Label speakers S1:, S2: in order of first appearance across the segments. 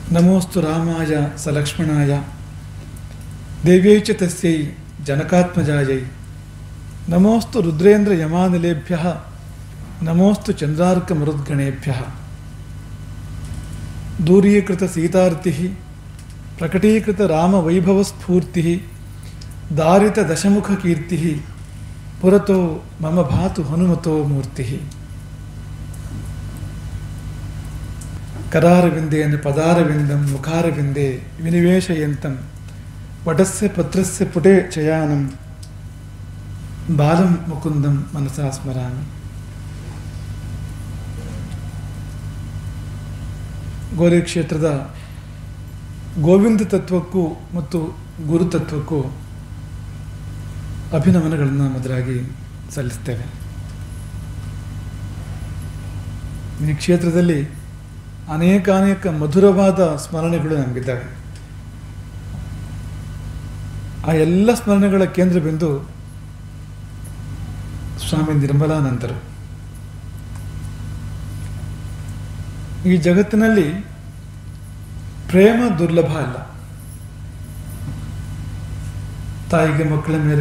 S1: ನಮೋಸ್ತು ರಾಮಾಯ ಸಲಕ್ಷ್ಮಣಾಯ ದೇವ್ಯೈ ಚ ತಸ್ಯೈ ಜನಕಾತ್ಮಜಾಯೈ ನಮೋಸ್ತು ರುದ್ರೇಂದ್ರ ಯಮಾನಿಲೇಭ್ಯ ನಮೋಸ್ತು ಚಂದ್ರಾರ್ಕ ಮರುದ್ಗಣೇಭ್ಯ ದೂರೀಕೃತ ಸೀತಾರ್ತಿ ಪ್ರಕಟೀಕೃತ ರಾಮವೈಭವಸ್ಫೂರ್ತಿ ದಾರಿತ ದಶಮುಖ ಕೀರ್ತಿ ಪುರತೋ ಮಮ ಭಾತು ಹನುಮತೋ ಮೂರ್ತಿ ಕರಾರವಿಂದೇನ ಪದಾರವಿಂದಂ ಮುಖಾರವಿಂದೇ ವಿನಿವೇಶಯಂತಂ ವಟಸ್ಯ ಪತ್ರಸ್ಯ ಪುಟೆ ಚಯಾನಂ ಬಾಲಂ ಮುಕುಂದಂ ಮನಸಾ ಸ್ಮರಾಮಿ ಗೋರಿ ಕ್ಷೇತ್ರದ ಗೋವಿಂದ ತತ್ವಕ್ಕೂ ಮತ್ತು ಗುರು ತತ್ವಕ್ಕೂ ಅಭಿನಮನಗಳನ್ನು ಮೊದಲಾಗಿ ಸಲ್ಲಿಸ್ತೇವೆ ಈ ಕ್ಷೇತ್ರದಲ್ಲಿ ಅನೇಕ ಅನೇಕ ಮಧುರವಾದ ಸ್ಮರಣೆಗಳು ನಮಗಿದ್ದಾವೆ ಆ ಎಲ್ಲ ಸ್ಮರಣೆಗಳ ಕೇಂದ್ರ ಬಿಂದು ಸ್ವಾಮಿ ನಿರ್ಮಲಾನಂದರು ಈ ಜಗತ್ತಿನಲ್ಲಿ ಪ್ರೇಮ ದುರ್ಲಭ ಅಲ್ಲ ತಾಯಿಗೆ ಮಕ್ಕಳ ಮೇಲೆ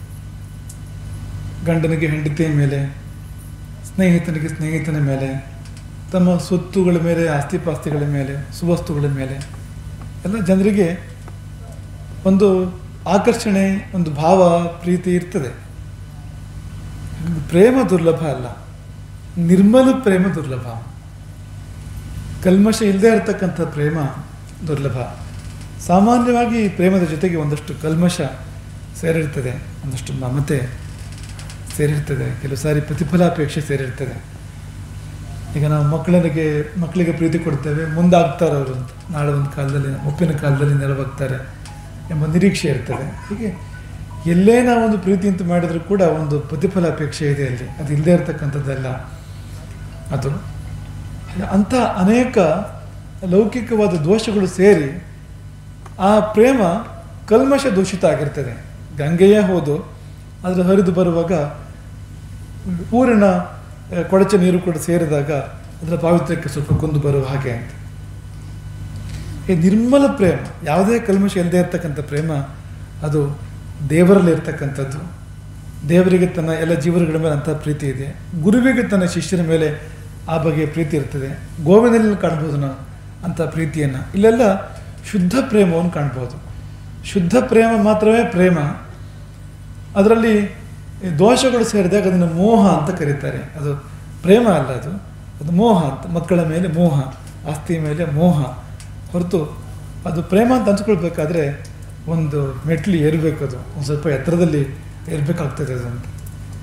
S1: ಗಂಡನಿಗೆ ಹೆಂಡತಿಯ ಮೇಲೆ ಸ್ನೇಹಿತನಿಗೆ ಸ್ನೇಹಿತನ ಮೇಲೆ ತಮ್ಮ ಸೊತ್ತುಗಳ ಮೇಲೆ ಆಸ್ತಿಪಾಸ್ತಿಗಳ ಮೇಲೆ ಸುವಸ್ತುಗಳ ಮೇಲೆ ಎಲ್ಲ ಜನರಿಗೆ ಒಂದು ಆಕರ್ಷಣೆ ಒಂದು ಭಾವ ಪ್ರೀತಿ ಇರ್ತದೆ ಪ್ರೇಮ ದುರ್ಲಭ ಅಲ್ಲ ನಿರ್ಮಲ ಪ್ರೇಮ ದುರ್ಲಭ ಕಲ್ಮಶ ಇಲ್ಲದೆ ಇರತಕ್ಕಂಥ ಪ್ರೇಮ ದುರ್ಲಭ ಸಾಮಾನ್ಯವಾಗಿ ಪ್ರೇಮದ ಜೊತೆಗೆ ಒಂದಷ್ಟು ಕಲ್ಮಶ ಸೇರಿರ್ತದೆ ಒಂದಷ್ಟು ಮಮತೆ ಸೇರಿರ್ತದೆ ಕೆಲವು ಸಾರಿ ಪ್ರತಿಫಲಾಪೇಕ್ಷೆ ಸೇರಿರ್ತದೆ ಈಗ ನಾವು ಮಕ್ಕಳಿಗೆ ಮಕ್ಕಳಿಗೆ ಪ್ರೀತಿ ಕೊಡ್ತೇವೆ ಮುಂದಾಗ್ತಾರೆ ಅವರು ಅಂತ ನಾಳೆ ಒಂದು ಕಾಲದಲ್ಲಿ ಒಪ್ಪಿನ ಕಾಲದಲ್ಲಿ ನೆರವಾಗ್ತಾರೆ ಎಂಬ ನಿರೀಕ್ಷೆ ಇರ್ತದೆ ಹೀಗೆ ಎಲ್ಲೇ ನಾವೊಂದು ಪ್ರೀತಿ ಅಂತ ಮಾಡಿದರೂ ಕೂಡ ಒಂದು ಪ್ರತಿಫಲಾಪೇಕ್ಷೆ ಇದೆ ಅಲ್ಲಿ ಅದು ಇಲ್ಲದೆ ಇರತಕ್ಕಂಥದ್ದಲ್ಲ ಅದು ಅಂಥ ಅನೇಕ ಲೌಕಿಕವಾದ ದೋಷಗಳು ಸೇರಿ ಆ ಪ್ರೇಮ ಕಲ್ಮಶ ದೂಷಿತ ಆಗಿರ್ತದೆ ಗಂಗೆಯೇ ಹೋದು ಅದರ ಹರಿದು ಬರುವಾಗ ಊರಿನ ಕೊಳಚೆ ನೀರು ಕೂಡ ಸೇರಿದಾಗ ಅದರ ಪಾವಿತ್ರ್ಯಕ್ಕೆ ಸ್ವಲ್ಪ ಕುಂದು ಬರುವ ಹಾಗೆ ಅಂತ ಈ ನಿರ್ಮಲ ಪ್ರೇಮ ಯಾವುದೇ ಕಲ್ಮಶ ಇಲ್ಲದೆ ಇರ್ತಕ್ಕಂಥ ಪ್ರೇಮ ಅದು ದೇವರಲ್ಲಿ ಇರ್ತಕ್ಕಂಥದ್ದು ದೇವರಿಗೆ ತನ್ನ ಎಲ್ಲ ಜೀವನಗಳ ಮೇಲೆ ಅಂಥ ಪ್ರೀತಿ ಇದೆ ಗುರುವಿಗೆ ತನ್ನ ಶಿಷ್ಯರ ಮೇಲೆ ಆ ಬಗೆಯ ಪ್ರೀತಿ ಇರ್ತದೆ ಗೋವಿನಲ್ಲಿ ಕಾಣ್ಬೋದು ನಾವು ಅಂಥ ಪ್ರೀತಿಯನ್ನು ಇಲ್ಲೆಲ್ಲ ಶುದ್ಧ ಪ್ರೇಮವನ್ನು ಕಾಣ್ಬೋದು ಶುದ್ಧ ಪ್ರೇಮ ಮಾತ್ರವೇ ಪ್ರೇಮ ಅದರಲ್ಲಿ ದೋಷಗಳು ಸೇರಿದಾಗ ಅದನ್ನು ಮೋಹ ಅಂತ ಕರೀತಾರೆ ಅದು ಪ್ರೇಮ ಅಲ್ಲ ಅದು ಅದು ಮೋಹ ಅಂತ ಮಕ್ಕಳ ಮೇಲೆ ಮೋಹ ಆಸ್ತಿ ಮೇಲೆ ಮೋಹ ಹೊರತು ಅದು ಪ್ರೇಮ ಅಂತ ಹಂಚ್ಕೊಳ್ಬೇಕಾದ್ರೆ ಒಂದು ಮೆಟ್ಲು ಏರಬೇಕು ಅದು ಒಂದು ಸ್ವಲ್ಪ ಎತ್ತರದಲ್ಲಿ ಏರ್ಬೇಕಾಗ್ತದೆ ಅದು ಅಂತ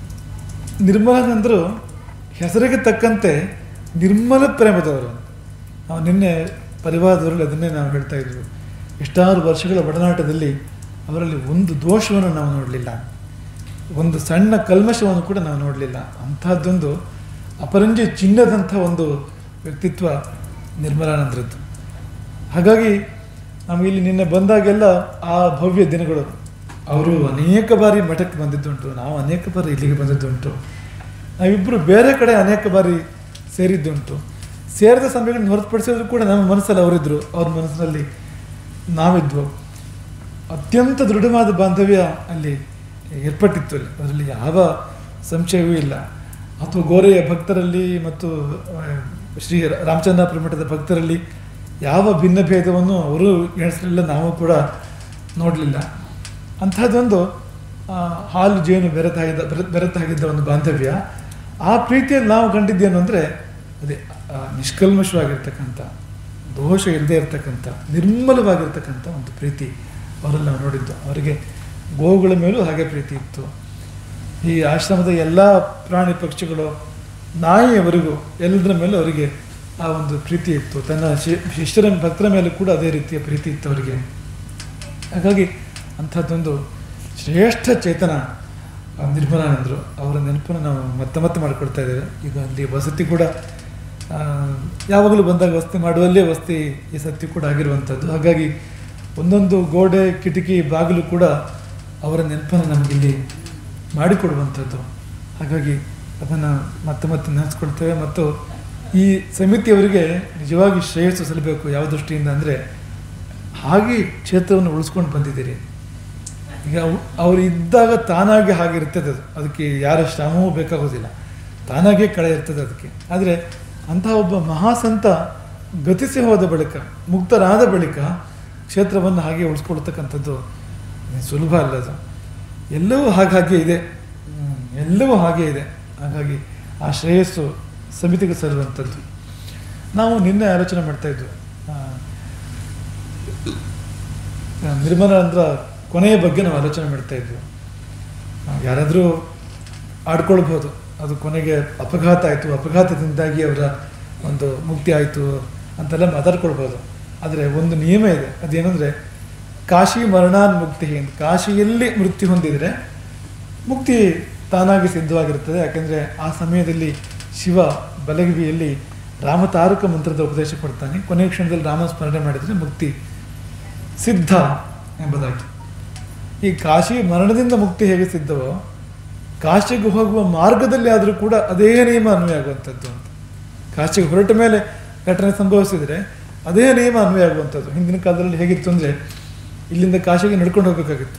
S1: ನಿರ್ಮಲಾನಂದರು ಹೆಸರಿಗೆ ತಕ್ಕಂತೆ ನಿರ್ಮಲ ಪ್ರೇಮದವರು ನಾವು ನಿನ್ನೆ ಪರಿವಾರದವರಲ್ಲಿ ಅದನ್ನೇ ನಾವು ಹೇಳ್ತಾ ಇದ್ವಿ ಎಷ್ಟಾರು ವರ್ಷಗಳ ಒಡನಾಟದಲ್ಲಿ ಅವರಲ್ಲಿ ಒಂದು ದೋಷವನ್ನು ನಾವು ನೋಡಲಿಲ್ಲ ಒಂದು ಸಣ್ಣ ಕಲ್ಮಶವನ್ನು ಕೂಡ ನಾವು ನೋಡಲಿಲ್ಲ ಅಂಥದ್ದೊಂದು ಅಪರಂಜಿ ಚಿನ್ನದಂಥ ಒಂದು ವ್ಯಕ್ತಿತ್ವ ನಿರ್ಮಲಾನಂದರದ್ದು ಹಾಗಾಗಿ ನಮಗಿಲ್ಲಿ ನಿನ್ನೆ ಬಂದಾಗೆಲ್ಲ ಆ ಭವ್ಯ ದಿನಗಳು ಅವರು ಅನೇಕ ಬಾರಿ ಮಠಕ್ಕೆ ಬಂದಿದ್ದುಂಟು ನಾವು ಅನೇಕ ಬಾರಿ ಇಲ್ಲಿಗೆ ಬಂದಿದ್ದುಂಟು ನಾವಿಬ್ಬರು ಬೇರೆ ಕಡೆ ಅನೇಕ ಬಾರಿ ಸೇರಿದ್ದುಂಟು ಸೇರಿದ ಸಮಯಗಳನ್ನು ಹೊರತುಪಡಿಸಿದ್ರು ಕೂಡ ನಮ್ಮ ಮನಸ್ಸಲ್ಲಿ ಅವರಿದ್ದರು ಅವ್ರ ಮನಸ್ಸಿನಲ್ಲಿ ನಾವಿದ್ವು ಅತ್ಯಂತ ದೃಢವಾದ ಬಾಂಧವ್ಯ ಅಲ್ಲಿ ಏರ್ಪಟ್ಟಿತ್ತು ಅಲ್ಲಿ ಅದರಲ್ಲಿ ಯಾವ ಸಂಶಯವೂ ಇಲ್ಲ ಅಥವಾ ಗೋರೆಯ ಭಕ್ತರಲ್ಲಿ ಮತ್ತು ಶ್ರೀ ರಾಮಚಂದ್ರಾಪುರ ಮಠದ ಭಕ್ತರಲ್ಲಿ ಯಾವ ಭಿನ್ನ ಭೇದವನ್ನು ಅವರು ಎಣಿಸಲಿಲ್ಲ ನಾವು ಕೂಡ ನೋಡಲಿಲ್ಲ ಅಂಥದ್ದೊಂದು ಹಾಲು ಜೇನು ಬೆರೆತಾಗಿದ್ದ ಬೆರೆತಾಗಿದ್ದ ಒಂದು ಬಾಂಧವ್ಯ ಆ ಪ್ರೀತಿಯಲ್ಲಿ ನಾವು ಕಂಡಿದ್ದೇನು ಅಂದರೆ ಅದೇ ನಿಷ್ಕಲ್ಮಶವಾಗಿರ್ತಕ್ಕಂಥ ದೋಷ ಇಲ್ಲದೆ ಇರತಕ್ಕಂಥ ನಿರ್ಮಲವಾಗಿರ್ತಕ್ಕಂಥ ಒಂದು ಪ್ರೀತಿ ಅವರಲ್ಲಿ ನಾವು ನೋಡಿದ್ದು ಅವರಿಗೆ ಗೋವುಗಳ ಮೇಲೂ ಹಾಗೆ ಪ್ರೀತಿ ಇತ್ತು ಈ ಆಶ್ರಮದ ಎಲ್ಲ ಪ್ರಾಣಿ ಪಕ್ಷಿಗಳು ನಾಯಿಯವರೆಗೂ ಎಲ್ಲದರ ಮೇಲೂ ಅವರಿಗೆ ಆ ಒಂದು ಪ್ರೀತಿ ಇತ್ತು ತನ್ನ ಶಿಷ್ಯರ ಭಕ್ತರ ಮೇಲೂ ಕೂಡ ಅದೇ ರೀತಿಯ ಪ್ರೀತಿ ಇತ್ತು ಅವರಿಗೆ ಹಾಗಾಗಿ ಅಂಥದ್ದೊಂದು ಶ್ರೇಷ್ಠ ಚೇತನ ನಿರ್ಮಲಾನಂದರು ಅವರ ನೆನಪನ್ನು ನಾವು ಮತ್ತೆ ಮತ್ತೆ ಮಾಡಿಕೊಡ್ತಾ ಇದ್ದೇವೆ ಈಗ ಅಲ್ಲಿ ವಸತಿ ಕೂಡ ಯಾವಾಗಲೂ ಬಂದಾಗ ವಸತಿ ಮಾಡುವಲ್ಲೇ ವಸತಿ ಈ ಸತಿ ಕೂಡ ಆಗಿರುವಂಥದ್ದು ಹಾಗಾಗಿ ಒಂದೊಂದು ಗೋಡೆ ಕಿಟಕಿ ಬಾಗಿಲು ಕೂಡ ಅವರ ನೆನಪನ್ನು ನಮಗಿಲ್ಲಿ ಮಾಡಿಕೊಡುವಂಥದ್ದು ಹಾಗಾಗಿ ಅದನ್ನು ಮತ್ತೆ ಮತ್ತೆ ನೆನೆಸ್ಕೊಳ್ತೇವೆ ಮತ್ತು ಈ ಸಮಿತಿಯವರಿಗೆ ನಿಜವಾಗಿ ಶ್ರೇಯಸ್ಸು ಸಲ್ಲಬೇಕು ಯಾವ ದೃಷ್ಟಿಯಿಂದ ಅಂದರೆ ಹಾಗೆ ಕ್ಷೇತ್ರವನ್ನು ಉಳಿಸ್ಕೊಂಡು ಬಂದಿದ್ದೀರಿ ಈಗ ಅವ್- ಅವರು ಇದ್ದಾಗ ತಾನಾಗೆ ಹಾಗಿರ್ತದೆ ಅದು ಅದಕ್ಕೆ ಯಾರ ಶ್ರಮವೂ ಬೇಕಾಗೋದಿಲ್ಲ ತಾನಾಗೇ ಕಳೆ ಇರ್ತದೆ ಅದಕ್ಕೆ ಆದರೆ ಅಂತಹ ಒಬ್ಬ ಮಹಾಸಂತ ಗತಿಸಿ ಹೋದ ಬಳಿಕ ಮುಕ್ತರಾದ ಬಳಿಕ ಕ್ಷೇತ್ರವನ್ನು ಹಾಗೆ ಉಳಿಸ್ಕೊಳ್ತಕ್ಕಂಥದ್ದು ಇದು ಸುಲಭ ಅಲ್ಲ ಅದು ಎಲ್ಲವೂ ಹಾಗಾಗಿ ಇದೆ ಹ್ಮ್, ಎಲ್ಲವೂ ಹಾಗೆ ಇದೆ ಹಾಗಾಗಿ ಆ ಶ್ರೇಯಸ್ಸು ಸಮಿತಿಗೆ ಸಲ್ಲುವಂಥದ್ದು ನಾವು ನಿನ್ನೆ ಆಲೋಚನೆ ಮಾಡ್ತಾ ಇದ್ವಿ ಆ, ನಿರ್ಮಲಾನಂದರ ಕೊನೆಯ ಬಗ್ಗೆ ನಾವು ಆಲೋಚನೆ ಮಾಡ್ತಾ ಇದ್ವಿ ಆ, ಯಾರಾದರೂ ಆಡ್ಕೊಳ್ಬೋದು ಅದು ಕೊನೆಗೆ ಅಪಘಾತ ಆಯಿತು ಅಪಘಾತದಿಂದಾಗಿ ಅವರ ಒಂದು ಮುಕ್ತಿ ಆಯಿತು ಅಂತೆಲ್ಲ ಮಾತಾಡ್ಕೊಳ್ಬೋದು ಆದರೆ ಒಂದು ನಿಯಮ ಇದೆ ಅದೇನೆಂದರೆ ಕಾಶಿ ಮರಣಾನ್ ಮುಕ್ತಿ ಅಂತ ಕಾಶಿಯಲ್ಲಿ ಮೃತ್ಯು ಹೊಂದಿದರೆ ಮುಕ್ತಿ ತಾನಾಗಿ ಸಿದ್ಧವಾಗಿರುತ್ತದೆ ಯಾಕೆಂದರೆ ಆ ಸಮಯದಲ್ಲಿ ಶಿವ ಬಲಗಿವಿಯಲ್ಲಿ ರಾಮತಾರಕ ಮಂತ್ರದ ಉಪದೇಶ ಕೊಡ್ತಾನೆ ಕೊನೆಯ ಕ್ಷಣದಲ್ಲಿ ರಾಮ ಸ್ಮರಣೆ ಮಾಡಿದರೆ ಮುಕ್ತಿ ಸಿದ್ಧ ಎಂಬುದಾಗಿ ಈ ಕಾಶಿ ಮರಣದಿಂದ ಮುಕ್ತಿ ಹೇಗೆ ಸಿದ್ಧವೋ ಕಾಶಿಗೆ ಹೋಗುವ ಮಾರ್ಗದಲ್ಲಿ ಆದರೂ ಕೂಡ ಅದೇ ನಿಯಮ ಅನ್ವಯ ಆಗುವಂಥದ್ದು ಅಂತ ಕಾಶಿಗೆ ಹೊರಟ ಮೇಲೆ ಘಟನೆ ಸಂಭವಿಸಿದರೆ ಅದೇ ನಿಯಮ ಅನ್ವಯ ಆಗುವಂಥದ್ದು ಹಿಂದಿನ ಕಾಲದಲ್ಲಿ ಹೇಗಿತ್ತು ಅಂದರೆ ಇಲ್ಲಿಂದ ಕಾಶಿಗೆ ನಡ್ಕೊಂಡು ಹೋಗಬೇಕಾಗಿತ್ತು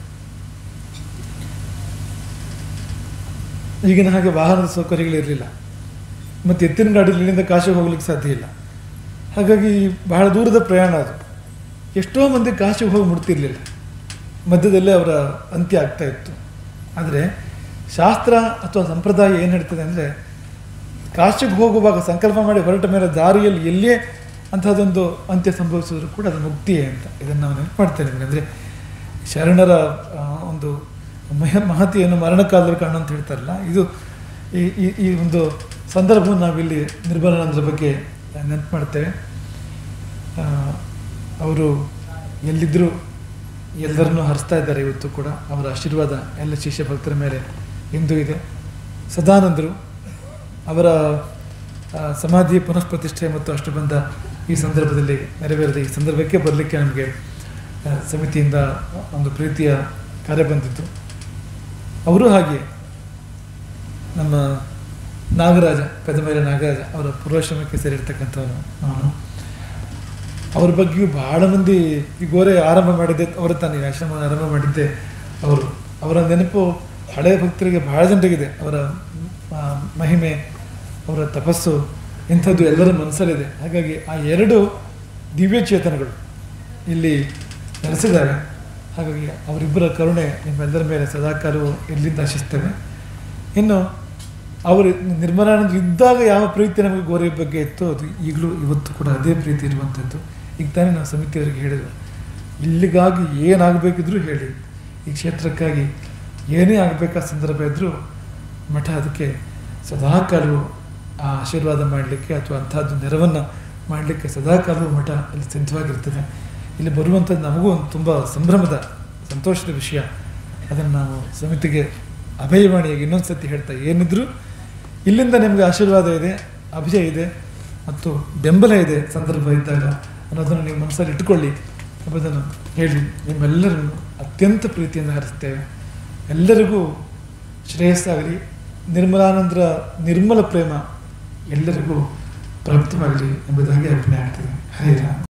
S1: ಈಗಿನ ಹಾಗೆ ವಾಹನದ ಸೌಕರ್ಯಗಳಿರಲಿಲ್ಲ ಮತ್ತು ಎತ್ತಿನ ಗಾಡಿ ಇಲ್ಲಿಂದ ಕಾಶಿಗೆ ಹೋಗ್ಲಿಕ್ಕೆ ಸಾಧ್ಯ ಇಲ್ಲ ಹಾಗಾಗಿ ಬಹಳ ದೂರದ ಪ್ರಯಾಣ ಅದು ಎಷ್ಟೋ ಮಂದಿ ಕಾಶಿಗೆ ಹೋಗಿ ಮುಡ್ತಿರ್ಲಿಲ್ಲ ಮಧ್ಯದಲ್ಲೇ ಅವರ ಅಂತ್ಯ ಆಗ್ತಾ ಇತ್ತು ಆದರೆ ಶಾಸ್ತ್ರ ಅಥವಾ ಸಂಪ್ರದಾಯ ಏನು ಹೇಳ್ತದೆ ಅಂದರೆ ಕಾಶಿಗೆ ಹೋಗುವಾಗ ಸಂಕಲ್ಪ ಮಾಡಿ ಹೊರಟ ಮೇಲೆ ದಾರಿಯಲ್ಲಿ ಎಲ್ಲಿಯೇ ಅಂಥದ್ದೊಂದು ಅಂತ್ಯ ಸಂಭವಿಸಿದ್ರು ಕೂಡ ಅದು ಮುಕ್ತಿಯೇ ಅಂತ ಇದನ್ನು ನಾವು ನೆನಪು ಮಾಡ್ತೇವೆ ನಿಮಗೆ ಅಂದರೆ ಶರಣರ ಆ, ಒಂದು ಮಹ ಮಹತಿಯನ್ನು ಮರಣಕಾಲದಲ್ಲಿ ಕಾಣು ಅಂತ ಹೇಳ್ತಾರಲ್ಲ ಇದು ಈ ಈ ಈ ಒಂದು ಸಂದರ್ಭವನ್ನು ನಾವಿಲ್ಲಿ ನಿರ್ಮಲಾನಂದರ ಬಗ್ಗೆ ನೆನಪು ಮಾಡ್ತೇವೆ ಆ, ಅವರು ಎಲ್ಲಿದ್ದರೂ ಎಲ್ಲರನ್ನೂ ಹರಿಸ್ತಾ ಇದ್ದಾರೆ ಇವತ್ತು ಕೂಡ ಅವರ ಆಶೀರ್ವಾದ ಎಲ್ಲ ಶಿಷ್ಯ ಭಕ್ತರ ಮೇಲೆ ಇಂದು ಇದೆ ಸದಾನಂದರು ಅವರ ಆ, ಸಮಾಧಿ ಪುನಃಪ್ರತಿಷ್ಠೆ ಮತ್ತು ಅಷ್ಟಬಂಧ ಈ ಸಂದರ್ಭದಲ್ಲಿ ನೆರವೇರಿದ ಈ ಸಂದರ್ಭಕ್ಕೆ ಬರಲಿಕ್ಕೆ ನಮಗೆ ಆ, ಸಮಿತಿಯಿಂದ ಒಂದು ಪ್ರೀತಿಯ ಕಾರ್ಯ ಬಂದಿತ್ತು ಅವರು ಹಾಗೆ ನಮ್ಮ ನಾಗರಾಜ ಪೆದಮೇಲೆ ನಾಗರಾಜ ಅವರ ಪೂರ್ವಾಶ್ರಮಕ್ಕೆ ಸೇರಿರ್ತಕ್ಕಂಥವನು ಅವನು ಅವ್ರ ಬಗ್ಗೆಯೂ ಬಹಳ ಮಂದಿ ಈ ಗೋರೆ ಆರಂಭ ಮಾಡಿದ್ದೆ ಅವರ ತಾನೇ ಈ ಆಶ್ರಮ ಆರಂಭ ಮಾಡಿದ್ದೆ ಅವರು ಅವರ ನೆನಪು ಹಳೆಯ ಭಕ್ತರಿಗೆ ಬಹಳ ಜನರಿಗಿದೆ ಅವರ ಆ, ಮಹಿಮೆ ಅವರ ತಪಸ್ಸು ಇಂಥದ್ದು ಎಲ್ಲರ ಮನಸ್ಸಲ್ಲಿದೆ ಹಾಗಾಗಿ ಆ ಎರಡು ದಿವ್ಯ ಚೇತನಗಳು ಇಲ್ಲಿ ನೆಲೆಸಿದ್ದಾರೆ ಹಾಗಾಗಿ ಅವರಿಬ್ಬರ ಕರುಣೆ ನಿಮ್ಮೆಲ್ಲರ ಮೇಲೆ ಸದಾಕಾಲವೂ ಇಲ್ಲಿಂದ ಆಶಿಸ್ತೇವೆ ಇನ್ನು ಅವರು ನಿರ್ಮಲಾನಂದರು ಇದ್ದಾಗ ಯಾವ ಪ್ರೀತಿ ನಮಗೆ ಗೋರೆ ಬಗ್ಗೆ ಇತ್ತು ಅದು ಈಗಲೂ ಇವತ್ತು ಕೂಡ ಅದೇ ಪ್ರೀತಿ ಇರುವಂಥದ್ದು ಈಗ ತಾನೇ ನಾವು ಸಮಿತಿಯವರಿಗೆ ಹೇಳಿದ್ರು ಇಲ್ಲಿಗಾಗಿ ಏನಾಗಬೇಕಿದ್ರೂ ಹೇಳಿ ಈ ಕ್ಷೇತ್ರಕ್ಕಾಗಿ ಏನೇ ಆಗಬೇಕಾದ ಸಂದರ್ಭ ಇದ್ದರೂ ಮಠ ಅದಕ್ಕೆ ಸದಾಕಾಲವು ಆ ಆಶೀರ್ವಾದ ಮಾಡಲಿಕ್ಕೆ ಅಥವಾ ಅಂಥದ್ದು ನೆರವನ್ನು ಮಾಡಲಿಕ್ಕೆ ಸದಾಕಾಲವು ಮಠ ಇಲ್ಲಿ ಸಿದ್ಧವಾಗಿರ್ತದೆ ಇಲ್ಲಿ ಬರುವಂಥದ್ದು ನಮಗೂ ಒಂದು ತುಂಬ ಸಂಭ್ರಮದ ಸಂತೋಷದ ವಿಷಯ ಅದನ್ನು ನಾವು ಸಮಿತಿಗೆ ಅಭಯವಾಣಿಯಾಗಿ ಇನ್ನೊಂದು ಸತಿ ಹೇಳ್ತಾ ಏನಿದ್ರು ಇಲ್ಲಿಂದ ನಿಮಗೆ ಆಶೀರ್ವಾದ ಇದೆ ಅಭಯ ಇದೆ ಮತ್ತು ಬೆಂಬಲ ಇದೆ ಸಂದರ್ಭ ಇದ್ದಾಗ ಅನ್ನೋದನ್ನು ನೀವು ಮನಸ್ಸಲ್ಲಿ ಇಟ್ಟುಕೊಳ್ಳಿ ಎಂಬುದನ್ನು ಹೇಳಿ ನಿಮ್ಮೆಲ್ಲರನ್ನು ಅತ್ಯಂತ ಪ್ರೀತಿಯಿಂದ ಹರಿಸ್ತೇವೆ ಎಲ್ಲರಿಗೂ ಶ್ರೇಯಸ್ಸಾಗಲಿ ನಿರ್ಮಲಾನಂದರ ನಿರ್ಮಲ ಪ್ರೇಮ ಎಲ್ಲರಿಗೂ ಪ್ರಾಪ್ತವಾಗಲಿ ಎಂಬುದಾಗಿ ಅರ್ಪಣೆ ಆಗ್ತದೆ ಹರೇ ರಾಮ